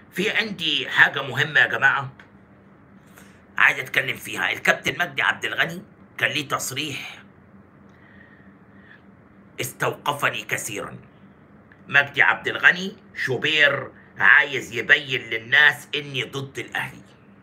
في عندي حاجة مهمة يا جماعة عايز اتكلم فيها الكابتن مجدي عبد الغني كان ليه تصريح استوقفني كثيرا مجدي عبد الغني شوبير عايز يبين للناس اني ضد الاهلي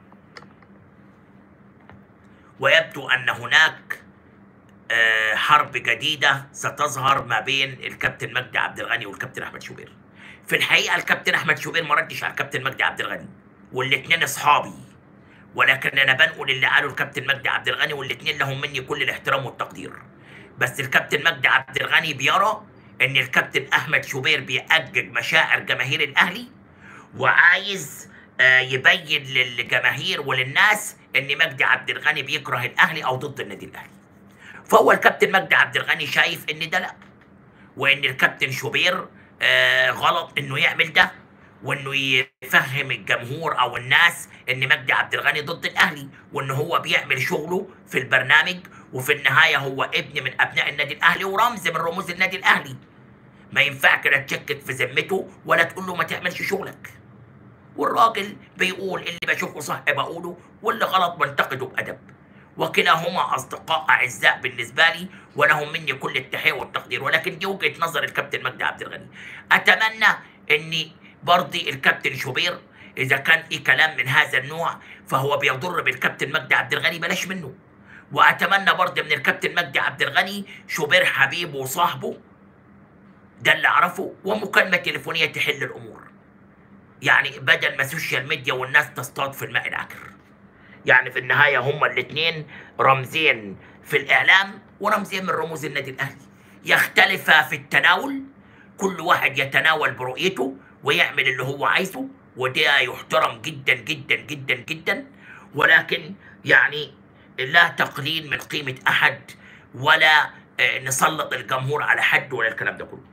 ويبدو ان هناك آه، حرب جديدة ستظهر ما بين الكابتن مجدي عبد الغني والكابتن أحمد شوبير. في الحقيقة الكابتن أحمد شوبير ما ردش على الكابتن مجدي عبد الغني والاتنين أصحابي ولكن أنا بنقل اللي قاله الكابتن مجدي عبد الغني والاتنين لهم مني كل الاحترام والتقدير. بس الكابتن مجدي عبد الغني بيرى إن الكابتن أحمد شوبير بيأجج مشاعر جماهير الأهلي وعايز آه، يبين للجماهير وللناس إن مجدي عبد الغني بيكره الأهلي أو ضد النادي الأهلي. فهو الكابتن مجدي عبد الغني شايف ان ده لا وان الكابتن شوبير آه غلط انه يعمل ده وانه يفهم الجمهور او الناس ان مجدي عبد الغني ضد الاهلي وان هو بيعمل شغله في البرنامج وفي النهايه هو ابن من ابناء النادي الاهلي ورمز من رموز النادي الاهلي ما ينفع كده تشكك في ذمته ولا تقول له ما تعملش شغلك والراجل بيقول اللي بشوفه صح بقوله واللي غلط بنتقده بادب وكلاهما اصدقاء اعزاء بالنسبه لي ولهم مني كل التحيه والتقدير ولكن دي وجهه نظر الكابتن مجدي عبد الغني اتمنى اني برضي الكابتن شوبير اذا كان في كلام من هذا النوع فهو بيضر بالكابتن مجدي عبد الغني بلاش منه واتمنى برضه من الكابتن مجدي عبد الغني شوبير حبيبه وصاحبه ده اللي اعرفه ومكالمه تليفونيه تحل الامور يعني بدل ما السوشيال ميديا والناس تصطاد في الماء العكر يعني في النهاية هما الاثنين رمزين في الإعلام ورمزين من رموز النادي الأهلي يختلفا في التناول كل واحد يتناول برؤيته ويعمل اللي هو عايزه وده يحترم جدا جدا جدا جدا ولكن يعني لا تقليل من قيمة أحد ولا آه، نسلط الجمهور على حد ولا الكلام ده كله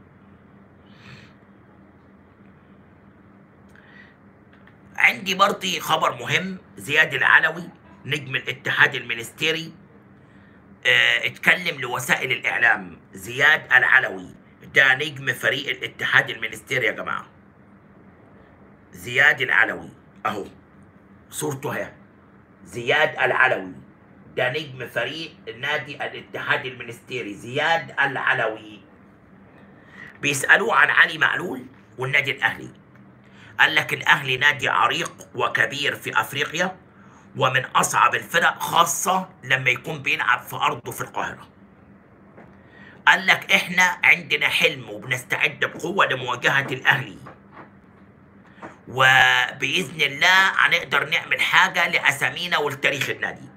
عندي برضي خبر مهم زياد العلوي نجم الاتحاد المنستيري اه اتكلم لوسائل الاعلام زياد العلوي ده نجم فريق الاتحاد المنستيري يا جماعه زياد العلوي اهو صورته اهي زياد العلوي ده نجم فريق نادي الاتحاد المنستيري زياد العلوي بيسألوه عن علي معلول والنادي الأهلي قال لك الأهلي نادي عريق وكبير في أفريقيا ومن أصعب الفرق خاصة لما يكون بيلعب في أرضه في القاهرة قال لك إحنا عندنا حلم وبنستعد بقوة لمواجهة الأهلي وبإذن الله هنقدر نعمل حاجة لأسامينا ولتاريخ النادي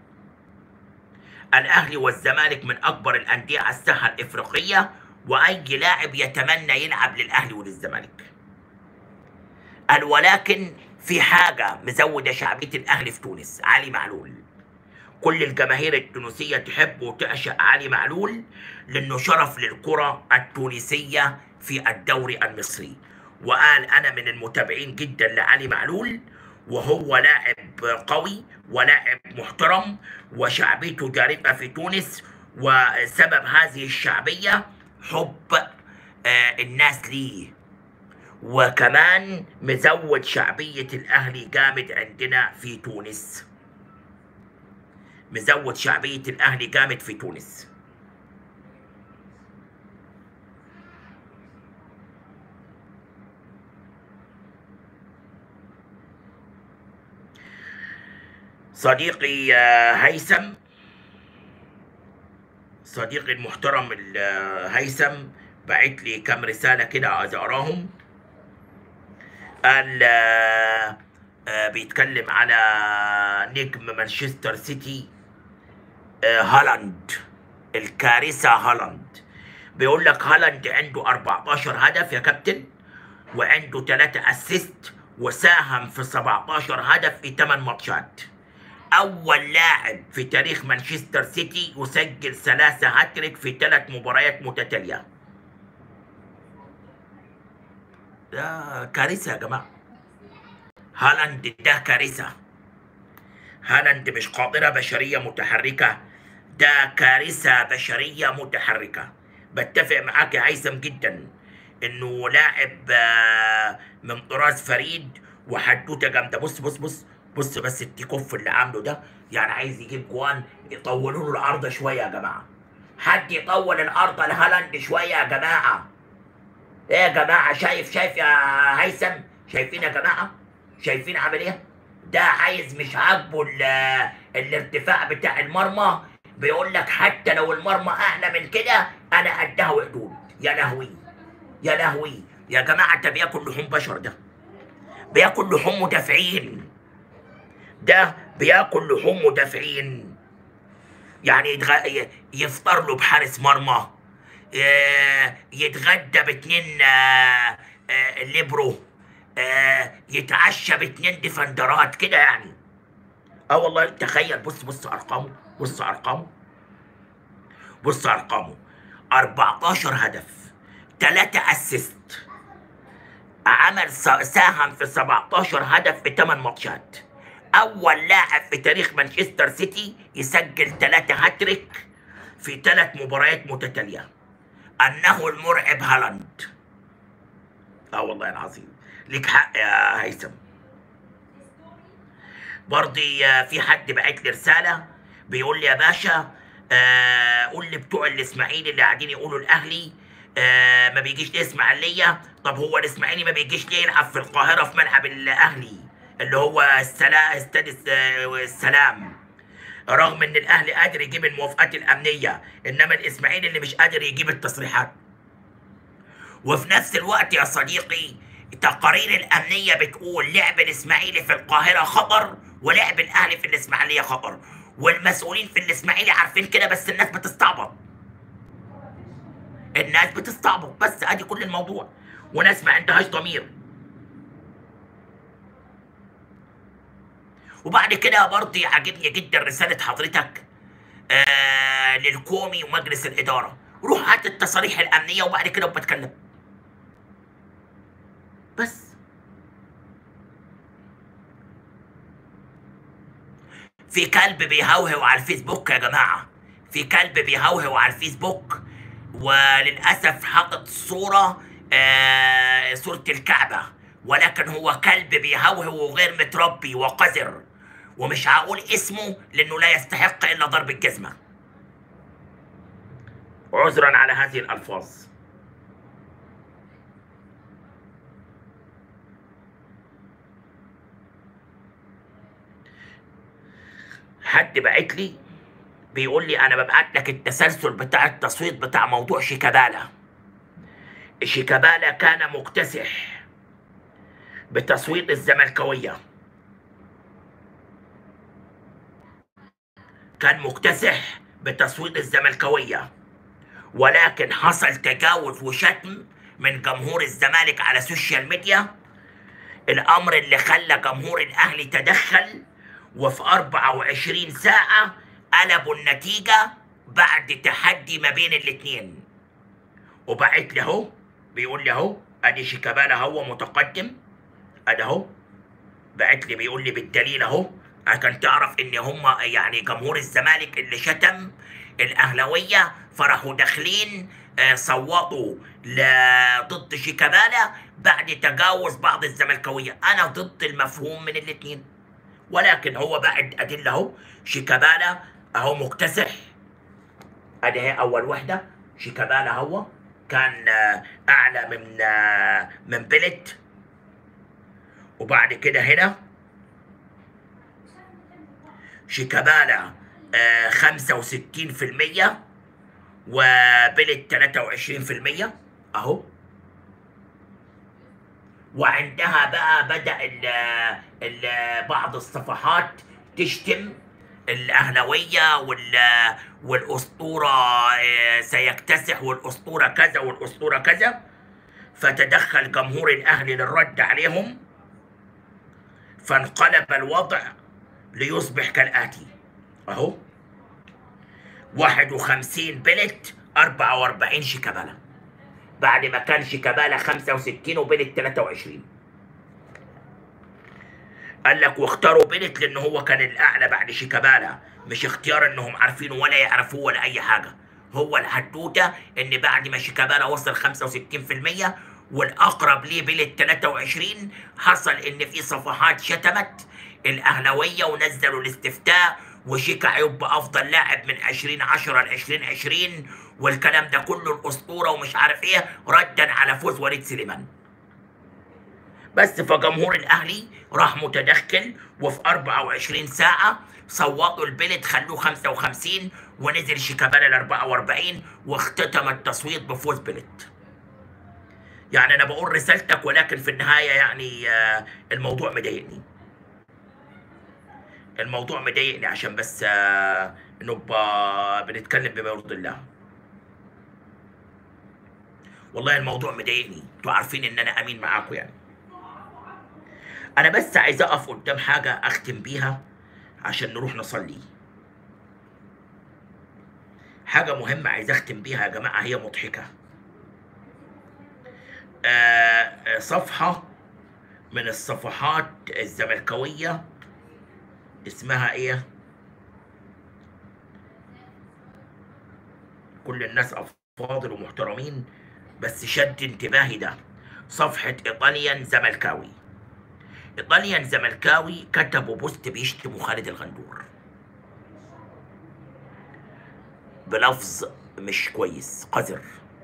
الأهلي والزمالك من أكبر الأندية على الساحة الإفريقية وأي لاعب يتمنى يلعب للأهلي وللزمالك قال ولكن في حاجة مزودة شعبية الأهلي في تونس علي معلول كل الجماهير التونسية تحب وتعشق علي معلول لأنه شرف للكرة التونسية في الدوري المصري وقال أنا من المتابعين جدا لعلي معلول وهو لاعب قوي ولاعب محترم وشعبيته جارفة في تونس وسبب هذه الشعبية حب آه، الناس ليه وكمان مزود شعبية الأهلي جامد عندنا في تونس مزود شعبية الأهلي جامد في تونس صديقي آه، هيثم صديقي المحترم ال- آه، هيثم بعت لي كام رسالة كده عايز أقراهم قال آه، آه، بيتكلم على نجم مانشستر سيتي آه، هالاند الكارثة هالاند بيقول لك هالاند عنده 14 هدف يا كابتن وعنده 3 اسيست وساهم في 17 هدف في 8 ماتشات أول لاعب في تاريخ مانشستر سيتي يسجل ثلاثة هاتريك في ثلاث مباريات متتالية ده كارثة يا جماعة هالاند ده كارثة هالاند مش قاطرة بشرية متحركة ده كارثة بشرية متحركة بتفق معاك يا هيثم جدا انه لاعب آه، من طراز فريد وحدوته جامده بص بص بص بص بس التيكوف اللي عامله ده يعني عايز يجيب جوان يطولوا له العارضه شويه يا جماعه حد يطول العارضه لهالاند شويه يا جماعه ايه يا جماعه شايف شايف يا هيثم شايفين يا جماعه شايفين عامل ايه ده عايز مش عاجبه ال- الارتفاع بتاع المرمى بيقول لك حتى لو المرمى اعلى من كده انا قدها وقدود يا لهوي يا لهوي يا جماعه ده بياكل لحوم بشر ده بياكل لحوم مدافعين ده بياكل لحوم مدافعين يعني يتغ... ي- يفطر له بحارس مرمى ي- يتغدى باتنين آه، آه، ليبرو آه، يتعشى باتنين ديفندرات كده يعني اه والله تخيل بص بص ارقامه بص ارقامه بص ارقامه 14 هدف 3 اسيست عمل س- ساهم في 17 هدف في 8 ماتشات اول لاعب في تاريخ مانشستر سيتي يسجل 3 هاتريك في ثلاث مباريات متتاليه انه المرعب هالاند اه والله العظيم ليك حق يا هيثم برضي آه، في حد بعت لي رساله بيقول لي يا باشا آه قول لي بتوع الاسماعيلي اللي قاعدين يقولوا الاهلي آه ما بيجيش ليه اسماعيليه طب هو الاسماعيلي ما بيجيش ليه يلعب في القاهره في ملعب الاهلي اللي هو السلام استاد الس- آه، السلام رغم ان الاهلي قادر يجيب الموافقات الامنيه انما الاسماعيلي اللي مش قادر يجيب التصريحات وفي نفس الوقت يا صديقي التقارير الامنيه بتقول لعب الاسماعيلي في القاهره خطر ولعب الاهلي في الاسماعيليه خطر والمسؤولين في الاسماعيلي عارفين كده بس الناس بتستعبط الناس بتستعبط بس ادي كل الموضوع وناس ما عندهاش ضمير وبعد كده برضه عاجبني جدا رساله حضرتك آه للكومي ومجلس الاداره روح هات التصاريح الامنيه وبعد كده بتكلم بس في كلب بيهوهو على الفيسبوك يا جماعة في كلب بيهوهو على الفيسبوك وللأسف حاطط صورة آه صورة الكعبة ولكن هو كلب بيهوهو وغير متربي وقذر ومش هقول اسمه لأنه لا يستحق إلا ضرب الجزمة عذرا على هذه الألفاظ حد بعت لي بيقول لي انا ببعت لك التسلسل بتاع التصويت بتاع موضوع شيكابالا شيكابالا كان مكتسح بتصويت الزملكاويه كان مكتسح بتصويت الزملكاويه ولكن حصل تجاوز وشتم من جمهور الزمالك على السوشيال ميديا الامر اللي خلى جمهور الاهلي تدخل وفي 24 ساعة قلبوا النتيجة بعد تحدي ما بين الاتنين وبعت لي اهو بيقول لي اهو ادي شيكابالا هو متقدم ادي اهو بعت لي بيقول لي بالدليل اهو عشان تعرف ان هم يعني جمهور الزمالك اللي شتم الاهلاويه فراحوا داخلين آه، صوتوا ل- ضد شيكابالا بعد تجاوز بعض الزملكاويه انا ضد المفهوم من الاتنين ولكن هو بعد ادله اهو شيكابالا اهو مكتسح ادي هي اول وحده شيكابالا هو كان آه، اعلى من آه، من بلت وبعد كده هنا شيكابالا آه، 65% وبلت 23% اهو وعندها بقى بدأ ال ال بعض الصفحات تشتم الأهلوية وال والأسطورة آه، سيكتسح والأسطورة كذا والأسطورة كذا فتدخل جمهور الأهلي للرد عليهم فانقلب الوضع ليصبح كالآتي أهو 51 بلت 44 شيكابالا بعد ما كان شيكابالا 65 وبيلت 23 قال لك واختاروا بيلت لان هو كان الاعلى بعد شيكابالا مش اختيار انهم عارفينه ولا يعرفوه ولا اي حاجه هو الحدوته ان بعد ما شيكابالا وصل 65% والاقرب ليه بلد 23 حصل ان في صفحات شتمت الاهلاويه ونزلوا الاستفتاء وشيكا هيبقى افضل لاعب من 2010 ل 2020 والكلام ده كله الاسطوره ومش عارف ايه ردا على فوز وليد سليمان بس فجمهور الاهلي راح متدخل وفي 24 ساعه صوتوا البلد خلوه 55 ونزل شيكابالا ل 44 واختتم التصويت بفوز بلد يعني انا بقول رسالتك ولكن في النهايه يعني آه، الموضوع مضايقني الموضوع مضايقني عشان بس آه، نبقى بنتكلم بما يرضي الله والله الموضوع مضايقني انتوا عارفين ان انا امين معاكم يعني انا بس عايز اقف قدام حاجه اختم بيها عشان نروح نصلي حاجه مهمه عايز اختم بيها يا جماعه هي مضحكه آه، آه، صفحه من الصفحات الزملكاويه اسمها ايه كل الناس افاضل ومحترمين بس شد انتباهي ده صفحة ايطاليان زملكاوي ايطاليان زملكاوي كتبوا بوست بيشتموا خالد الغندور بلفظ مش كويس قذر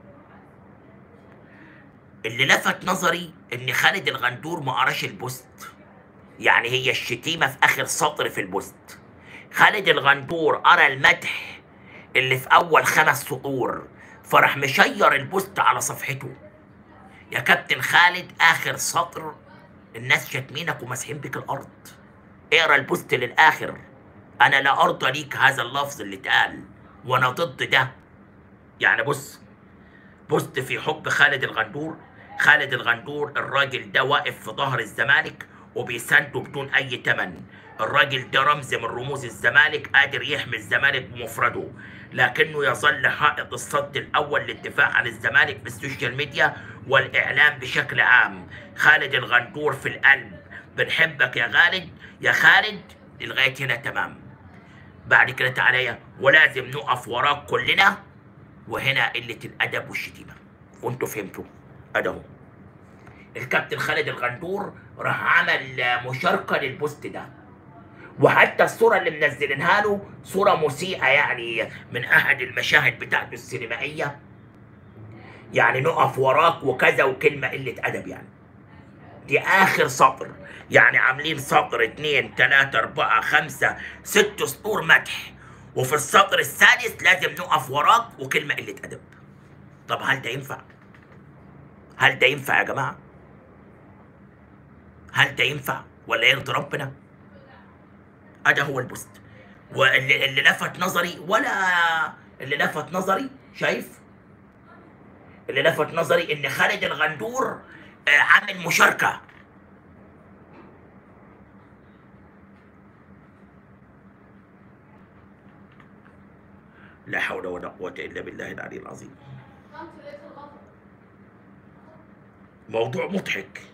اللي لفت نظري ان خالد الغندور ما قراش البوست يعني هي الشتيمة في آخر سطر في البوست خالد الغندور قرا المدح اللي في أول خمس سطور فراح مشير البوست على صفحته يا كابتن خالد آخر سطر الناس شاتمينك وماسحين بك الأرض اقرا البوست للآخر أنا لا أرضى ليك هذا اللفظ اللي اتقال وأنا ضد ده يعني بص بوست في حب خالد الغندور خالد الغندور الراجل ده واقف في ظهر الزمالك وبيسانده بدون اي تمن الراجل ده رمز من رموز الزمالك قادر يحمي الزمالك بمفرده لكنه يظل حائط الصد الاول للدفاع عن الزمالك في السوشيال ميديا والاعلام بشكل عام خالد الغندور في القلب بنحبك يا خالد يا خالد لغايه هنا تمام بعد كده تعالى ولازم نقف وراك كلنا وهنا قله الادب والشتيمه وانتوا فهمتوا ادهم الكابتن خالد الغندور راح عمل مشاركه للبوست ده وحتى الصوره اللي منزلينها له صوره مسيئه يعني من احد المشاهد بتاعته السينمائيه يعني نقف وراك وكذا وكلمه قله ادب يعني دي اخر سطر يعني عاملين سطر اتنين تلاتة اربعة خمسة ست سطور مدح وفي السطر السادس لازم نقف وراك وكلمة قلة أدب طب هل ده ينفع؟ هل ده ينفع يا جماعة؟ هل ده ينفع ولا يرضي ربنا؟ أدا هو البوست واللي اللي لفت نظري ولا اللي لفت نظري شايف؟ اللي لفت نظري إن خالد الغندور آه، عامل مشاركة لا حول ولا قوة إلا بالله العلي العظيم موضوع مضحك